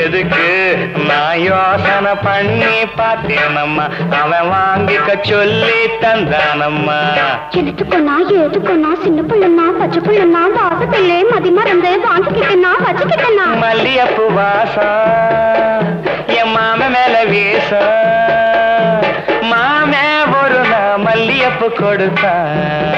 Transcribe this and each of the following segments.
எதுக்கு நான் யோசனை பண்ணி பார்த்தேனம்மா அவன் வாங்கிக்க சொல்லி தந்தானம்மா எடுத்துக்கொன்னா ஏதுக்கொன்னா சின்ன பிள்ளைனா பச்சை பிள்ளைனா வாசத்திலே மதி மறந்து வாங்கிக்கிட்டனா வச்சுக்கிட்டனா மல்லியப்பு வாசம் என் மாம மேல வீசம் மாமே ஒரு நாள் மல்லியப்பு கொடுத்தான்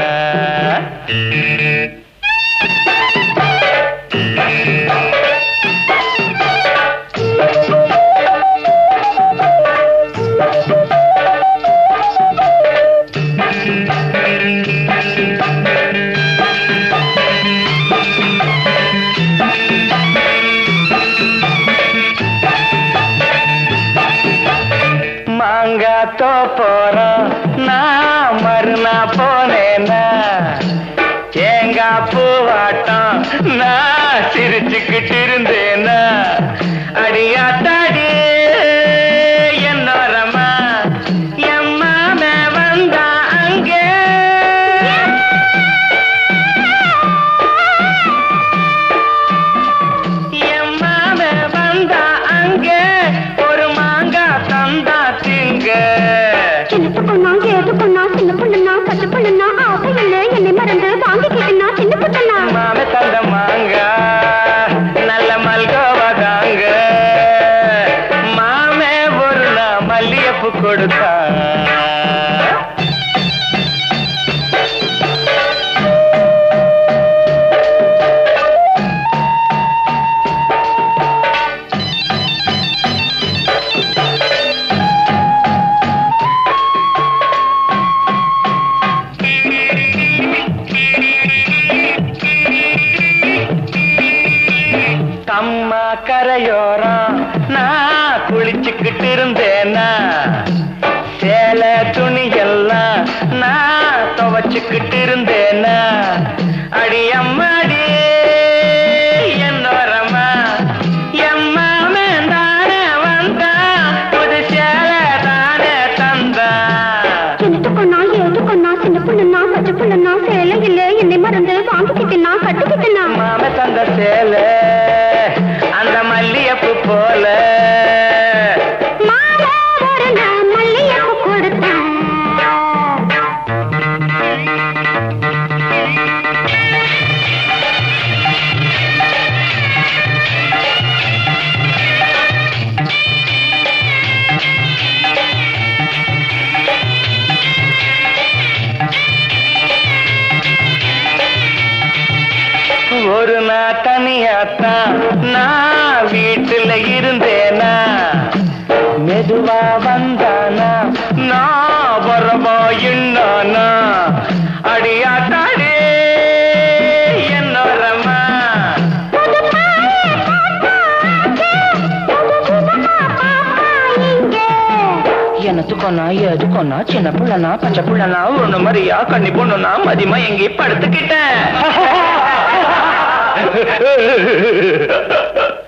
மாங்காத்தோ போறோம் நான் மறுநா போனேன்னா தேங்காய் பூவாட்டம் நான் சிரிச்சுக்கிட்டு இருந்தேன்னா அடியாத்தாடி என்னோரமா எம்மாம வந்தா அங்கே எம்மாம வந்தா அங்கே ஒரு மாங்காய் தந்தா திங்க எடுத்துக்கொன்னா ஏதுக்கொன்னா சின்ன பிள்ளைனா பச்சை பிள்ளைனா ஆசையிலே என்னை மறந்து வாங்கிக்கிட்டனா சின்ன பிள்ளைனா மாம தந்த மாங்க நல்ல மல்கோவா தாங்க மாமே ஒரு நாள் மல்லியப்பு கொடுத்தா கம்மா கரையோரம் நான் குளிச்சுக்கிட்டு இருந்தேனா சேலை துணி எல்லாம் நான் துவச்சுக்கிட்டு இருந்தேனா அடி அம்மாடி என்னோரமா எம்மாமே தானே வந்தா புது சேலை தானே தந்தா எடுத்துக்கொன்னா ஏதுக்கொன்னா சின்ன பிள்ளைனா பச்சை பிள்ளைனா சேலையிலே என்னை மறந்து வாங்கிக்கிட்டனா கட்டிக்கிட்டனா மாம தந்த சேலை அந்த மல்லியப்பு போல மாலை ஒரு நாள் மல்லிகைப்பூ கொடுத்தேன் ஒரு நாள் தனியாத்தான் நான் வீட்டுல இருந்தேனா மெதுவா வந்தானா நான் வரவா என்னானா அடியாத்தாடி என்னோரமா எனத்துக்கொன்னா எதுக்கொன்னா சின்ன பிள்ளைனா பச்சை பிள்ளைனா ஒண்ணு மாதிரியா கண்ணி பொண்ணுனா மதியமா எங்கே படுத்துக்கிட்டேன்